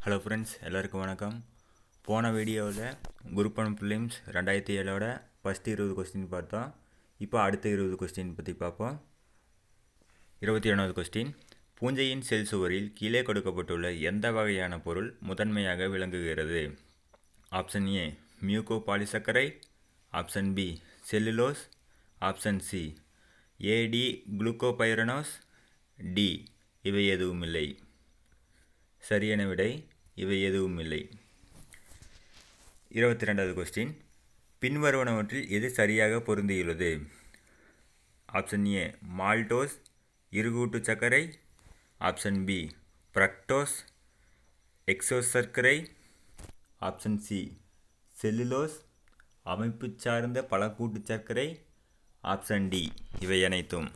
hello friends எல்லாருக்கும் வணக்கம் போன வீடியோவில் குரூப் ஒன் ஃபிலிம்ஸ் ரெண்டாயிரத்தி ஏழோட ஃபஸ்ட் இருபது கொஸ்டின் பார்த்தோம் இப்போ அடுத்த இருபது கொஸ்டின் பற்றி பார்ப்போம் இருபத்தி ஒன்றாவது கொஸ்டின் பூஞ்சையின் செல் சுவரில் கீழே கொடுக்கப்பட்டுள்ள எந்த வகையான பொருள் முதன்மையாக விளங்குகிறது option A mucopolysaccharide option B cellulose option C A D glucopyranose D இவை எதுவும் இல்லை சரியான விடை இவை எதுவும் இல்லை இருபத்தி ரெண்டாவது கொஸ்டின் பின்வருவனவற்றில் எது சரியாக பொருந்தியுள்ளது ஆப்ஷன் ஏ மால்டோஸ் இருகூட்டு சர்க்கரை ஆப்ஷன் பி பிரக்டோஸ் எக்ஸோஸ் சர்க்கரை ஆப்ஷன் சி செல்லுலோஸ் அமைப்பு சார்ந்த பழக்கூட்டு சர்க்கரை ஆப்ஷன் டி இவை அனைத்தும்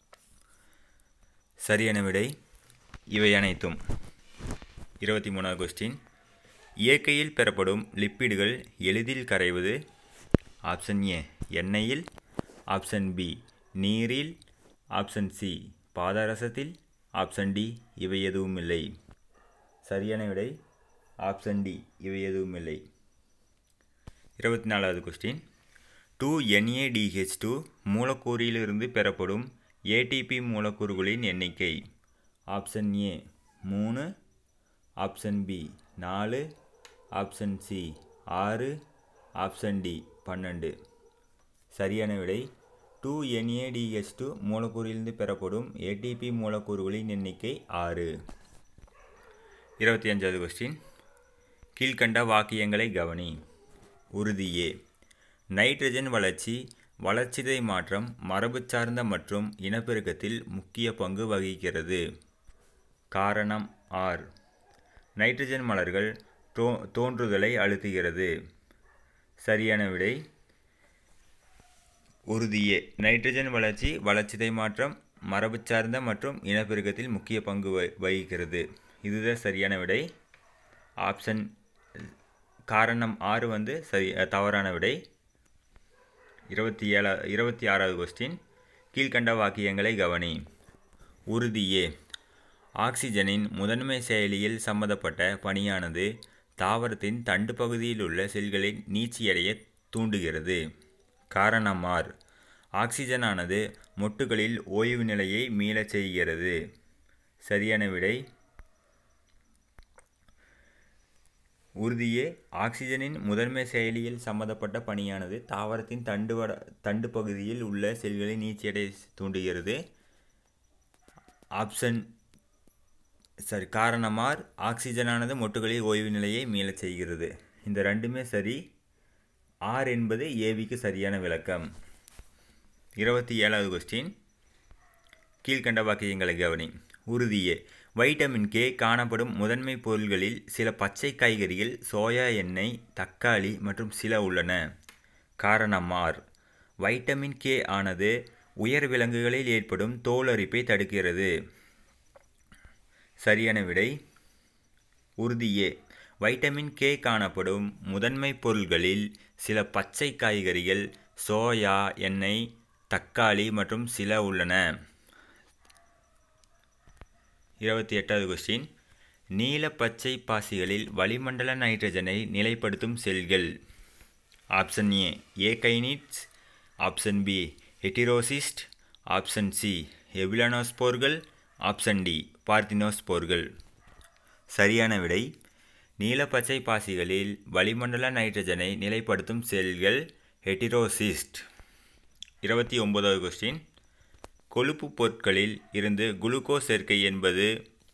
சரியான விடை இவை அனைத்தும் இருபத்தி மூணாவது கொஸ்டின் இயற்கையில் பெறப்படும் லிப்பிடுகள் எளிதில் கரைவது ஆப்ஷன் ஏ எண்ணெயில் ஆப்ஷன் பி நீரில் ஆப்ஷன் சி பாதரசத்தில் ஆப்ஷன் டி இவை எதுவும் இல்லை சரியான விடை ஆப்ஷன் டி இவை எதுவும் இல்லை இருபத்தி நாலாவது கொஸ்டின் டூ என்ஏடிஹெச் டூ மூலக்கூறிலிருந்து பெறப்படும் ஏடிபி மூலக்கூறுகளின் எண்ணிக்கை ஆப்ஷன் ஏ மூணு ஆப்ஷன் பி நாலு ஆப்ஷன் சி ஆறு ஆப்ஷன் டி பன்னெண்டு சரியான விடை டூ என்ஏடிஎஸ் டூ மூலக்கூறிலிருந்து பெறப்படும் ஏடிபி மூலக்கூறுகளின் எண்ணிக்கை ஆறு இருபத்தி அஞ்சாவது கொஸ்டின் கீழ்கண்ட வாக்கியங்களை கவனி உறுதியே நைட்ரஜன் வளர்ச்சி வளர்ச்சிதை மாற்றம் மரபு சார்ந்த மற்றும் இனப்பெருக்கத்தில் முக்கிய பங்கு வகிக்கிறது காரணம் ஆர் நைட்ரஜன் மலர்கள் தோ தோன்றுதலை அழுத்துகிறது சரியான விடை உறுதியே நைட்ரஜன் வளர்ச்சி வளர்ச்சிதை மாற்றம் மரபு சார்ந்த மற்றும் இனப்பெருக்கத்தில் முக்கிய பங்கு வகிக்கிறது இதுதான் சரியான விடை ஆப்ஷன் காரணம் ஆறு வந்து சரி தவறான விடை இருபத்தி ஏழா இருபத்தி ஆறாவது கொஸ்டின் கீழ்கண்ட வாக்கியங்களை கவனி உறுதியே ஆக்சிஜனின் முதன்மை செயலியில் சம்பந்தப்பட்ட பணியானது தாவரத்தின் தண்டு பகுதியில் உள்ள செல்களின் நீட்சியடைய தூண்டுகிறது காரணம் ஆர் ஆக்சிஜனானது மொட்டுகளில் ஓய்வு நிலையை மீளச் செய்கிறது சரியான விடை உறுதியே ஆக்சிஜனின் முதன்மை செயலியில் சம்பந்தப்பட்ட பணியானது தாவரத்தின் தண்டு வட தண்டு பகுதியில் உள்ள செல்களை நீச்சியடை தூண்டுகிறது ஆப்ஷன் சரி காரணமார் ஆக்சிஜனானது மொட்டுகளில் ஓய்வு நிலையை மீளச் செய்கிறது இந்த ரெண்டுமே சரி ஆர் என்பது ஏவிக்கு சரியான விளக்கம் இருபத்தி ஏழாவது கொஸ்டின் கீழ்கண்ட வாக்கியங்களை கவனி உறுதியே வைட்டமின் கே காணப்படும் முதன்மை பொருள்களில் சில பச்சை காய்கறிகள் சோயா எண்ணெய் தக்காளி மற்றும் சில உள்ளன காரணம் ஆர் வைட்டமின் கே ஆனது உயர் விலங்குகளில் ஏற்படும் தோலரிப்பை தடுக்கிறது சரியான விடை உறுதியே வைட்டமின் கே காணப்படும் முதன்மை பொருள்களில் சில பச்சை காய்கறிகள் சோயா எண்ணெய் தக்காளி மற்றும் சில உள்ளன இருபத்தி எட்டாவது கொஸ்டின் நீல பச்சை பாசிகளில் வளிமண்டல நைட்ரஜனை நிலைப்படுத்தும் செல்கள் option A akinetes option B heterocyst option C எபிலனோஸ்போர்கள் ஆப்ஷன் டி பார்த்தினோஸ்போர்கள் சரியான விடை நீலப்பச்சை பாசிகளில் வளிமண்டல நைட்ரஜனை நிலைப்படுத்தும் செல்கள் ஹெட்டிரோசிஸ்ட் இருபத்தி ஒன்பதாவது கொஸ்டின் கொழுப்பு பொருட்களில் இருந்து குளுக்கோஸ் சேர்க்கை என்பது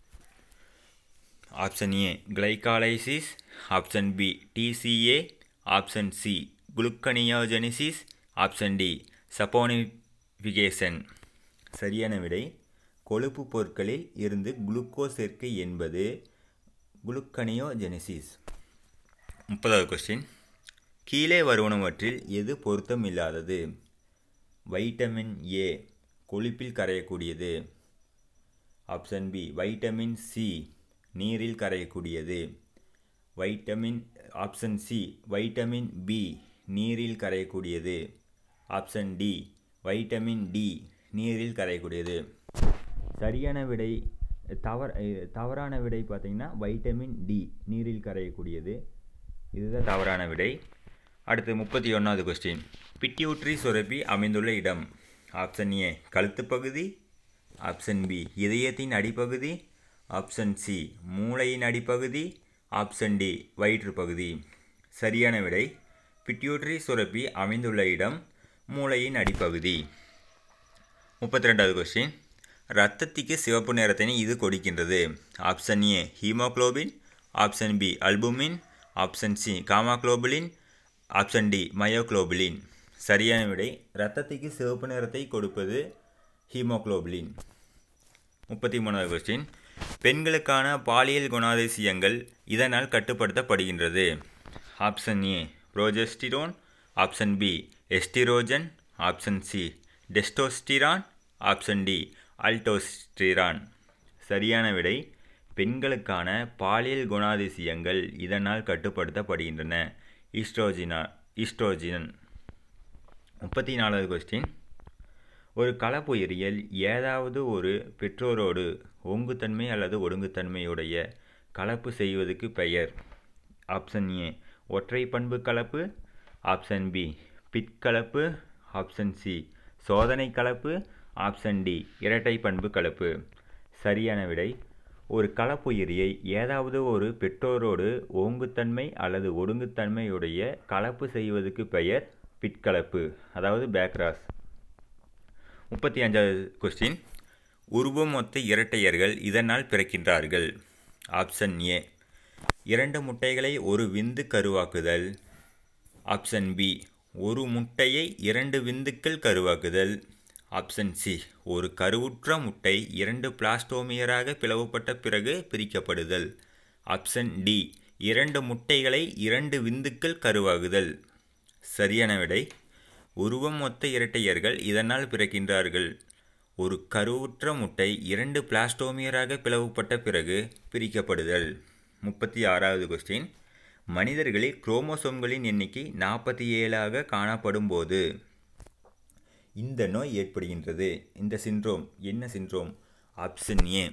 option A glycolysis option B TCA option C gluconeogenesis option D saponification சரியான விடை கொழுப்பு பொருட்களில் இருந்து குளுக்கோஸ் சேர்க்கை என்பது குளுக்கனியோஜெனிசிஸ் முப்பதாவது கொஸ்டின் கீழே வருவனவற்றில் எது பொருத்தம் இல்லாதது வைட்டமின் ஏ கொழுப்பில் கரையக்கூடியது ஆப்ஷன் பி வைட்டமின் சி நீரில் கரையக்கூடியது vitamin option C vitamin B நீரில் கரையக்கூடியது ஆப்ஷன் டி வைட்டமின் டி நீரில் கரையக்கூடியது சரியான விடை தவற அஹ் தவறான விடை பார்த்தீங்கன்னா வைட்டமின் டி நீரில் கரையக்கூடியது இதுதான் தவறான விடை அடுத்து முப்பத்தி ஒன்றாவது கொஸ்டின் பிட்யூட்ரி சுரப்பி அமைந்துள்ள இடம் ஆப்ஷன் ஏ கழுத்து பகுதி ஆப்ஷன் பி இதயத்தின் அடிப்பகுதி ஆப்ஷன் சி மூளையின் அடிப்பகுதி ஆப்ஷன் டி வயிற்று பகுதி சரியான விடை பிட்யூட்ரி சுரப்பி அமைந்துள்ள இடம் மூளையின் அடிப்பகுதி முப்பத்தி ரெண்டாவது கொஸ்டின் இரத்தத்திற்கு சிவப்பு நிறத்தினை இது கொடுக்கின்றது option A haemoglobin option B albumin option C gamma globulin option D myoglobulin சரியான விடை இரத்தத்துக்கு சிவப்பு நிறத்தை கொடுப்பது ஹீமோக்ளோபுலின் முப்பத்தி மூணாவது கொஸ்டின் பெண்களுக்கான பாலியல் குணாதிசயங்கள் இதனால் கட்டுப்படுத்தப்படுகின்றது option A progesterone option B oestrogen option C testosterone option D aldosterone சரியான விடை பெண்களுக்கான பாலியல் குணாதிசயங்கள் இதனால் கட்டுப்படுத்தப்படுகின்றன ஈஸ்ட்ரோஜினா ஈஸ்ட்ரோஜினன் முப்பத்தி நாலாவது கொஸ்டின் ஒரு களப்புயிரியல் ஏதாவது ஒரு பெற்றோரோடு ஒங்குத்தன்மை அல்லது ஒடுங்குத்தன்மையுடைய கலப்பு செய்வதற்கு பெயர் ஆப்ஷன் ஏ ஒற்றை பண்பு கலப்பு ஆப்ஷன் பி பிற்கலப்பு ஆப்ஷன் சி சோதனை கலப்பு ஆப்ஷன் டி இரட்டை பண்பு கலப்பு சரியான விடை ஒரு கலப்புயிரியை ஏதாவது ஒரு பெற்றோரோடு ஓங்குத்தன்மை அல்லது ஒடுங்குத்தன்மையுடைய கலப்பு செய்வதற்கு பெயர் பிற்கலப்பு அதாவது பேக்ராஸ் முப்பத்தி அஞ்சாவது கொஸ்டின் உருவம் ஒத்த இரட்டையர்கள் இதனால் பிறக்கின்றார்கள் ஆப்ஷன் ஏ இரண்டு முட்டைகளை ஒரு விந்து கருவாக்குதல் ஆப்ஷன் பி ஒரு முட்டையை இரண்டு விந்துக்கள் கருவாக்குதல் ஆப்ஷன் சி ஒரு கருவுற்ற முட்டை இரண்டு பிளாஸ்டோமியராக பிளவுபட்ட பிறகு பிரிக்கப்படுதல் ஆப்ஷன் டி இரண்டு முட்டைகளை இரண்டு விந்துக்கள் கருவாகுதல் சரியான விடை உருவம் ஒத்த இரட்டையர்கள் இதனால் பிறக்கின்றார்கள் ஒரு கருவுற்ற முட்டை இரண்டு பிளாஸ்டோமியராக பிளவுபட்ட பிறகு பிரிக்கப்படுதல் முப்பத்தி ஆறாவது கொஸ்டின் மனிதர்களில் குரோமோசோம்களின் எண்ணிக்கை நாற்பத்தி ஏழாக காணப்படும் போது இந்த நோய் ஏற்படுகின்றது இந்த சின்ட்ரோம் என்ன syndrome option A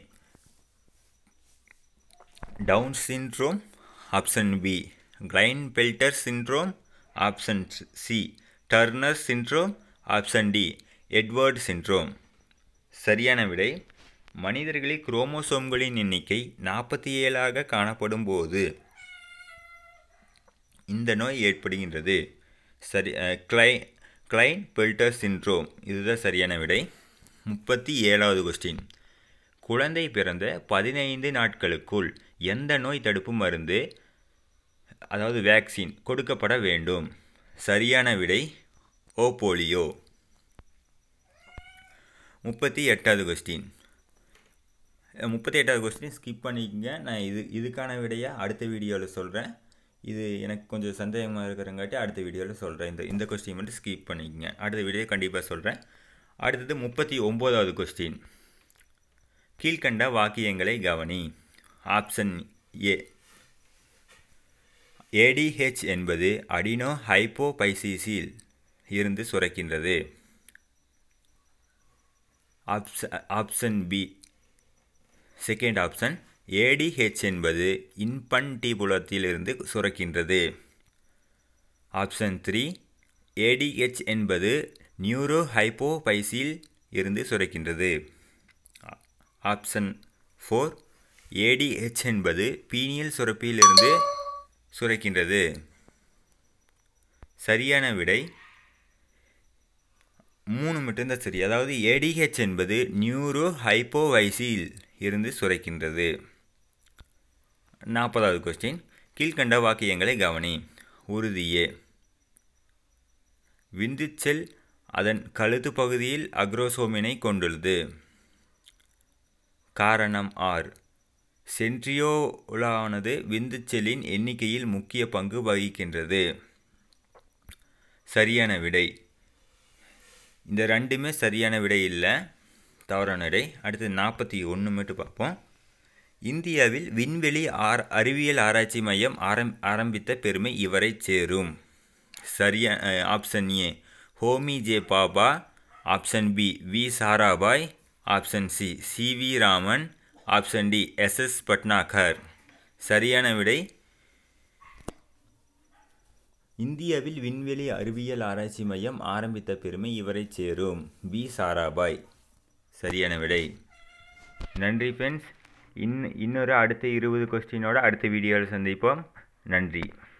Down syndrome option B Klinefelter syndrome option C Turner syndrome option D Edward syndrome சரியான விடை மனிதர்களில் குரோமோசோம்களின் எண்ணிக்கை நாற்பத்தி ஏழாக காணப்படும் போது இந்த நோய் ஏற்படுகின்றது சரி கிளை கிளைன் பெல்டர் சின்ட்ரோம் இதுதான் சரியான விடை முப்பத்தி ஏழாவது கொஸ்டின் குழந்தை பிறந்த பதினைந்து நாட்களுக்குள் எந்த நோய் தடுப்பு மருந்து அதாவது வேக்சின் கொடுக்கப்பட வேண்டும் சரியான விடை ஓ போலியோ முப்பத்தி எட்டாவது கொஸ்டின் முப்பத்தி எட்டாவது கொஸ்டின் ஸ்கிப் பண்ணிக்கங்க நான் இது இதுக்கான விடையை அடுத்த வீடியோவில் சொல்கிறேன் இது எனக்கு கொஞ்சம் சந்தேகமாக இருக்கிறங்காட்டி அடுத்த வீடியோவில் சொல்கிறேன் இந்த இந்த கொஸ்டின் மட்டும் ஸ்கிப் பண்ணிக்கங்க அடுத்த வீடியோ கண்டிப்பாக சொல்கிறேன் அடுத்தது முப்பத்தி ஒம்போதாவது கொஸ்டின் கீழ்கண்ட வாக்கியங்களை கவனி ஆப்ஷன் ஏ ஏடிஹெச் என்பது அடினோ ஹைப்போபைசிஸில் இருந்து சுரக்கின்றது option B second option ADH என்பது இன்பன்டிபுலத்திலிருந்து சுரக்கின்றது ஆப்ஷன் த்ரீ ஏடிஹெச் என்பது நியூரோ ஹைப்போபைசில் இருந்து சுரக்கின்றது ஆப்ஷன் ஃபோர் ஏடிஹெச் என்பது பீனியல் சுரப்பியிலிருந்து சுரக்கின்றது சரியான விடை மூணு மட்டும்தான் சரி அதாவது ஏடிஹெச் என்பது நியூரோ ஹைப்போவைசில் இருந்து சுரைக்கின்றது நாற்பதாவது கொஸ்டின் கீழ்கண்ட வாக்கியங்களை கவனி உறுதியே விந்துச்செல் அதன் கழுத்து பகுதியில் அக்ரோசோமினை கொண்டுள்ளது காரணம் ஆர் சென்ட்ரியோலானது விந்துச்செல்லின் எண்ணிக்கையில் முக்கிய பங்கு வகிக்கின்றது சரியான விடை இந்த ரெண்டுமே சரியான விடை இல்லை தவறான விடை அடுத்து நாற்பத்தி ஒன்று மட்டும் பார்ப்போம் இந்தியாவில் விண்வெளி ஆர் அறிவியல் ஆராய்ச்சி மையம் ஆரம் ஆரம்பித்த பெருமை இவரை சேரும் சரியா option A Homi J Bhabha option B V Sarabhai option C C V Raman option D S S Bhatnagar சரியான விடை இந்தியாவில் விண்வெளி அறிவியல் ஆராய்ச்சி மையம் ஆரம்பித்த பெருமை இவரை சேரும் பி சாராபாய் சரியான விடை நன்றி ஃப்ரெண்ட்ஸ் இன் இன்னொரு அடுத்த இருபது கொஸ்டினோட அடுத்த வீடியோவில் சந்திப்போம் நன்றி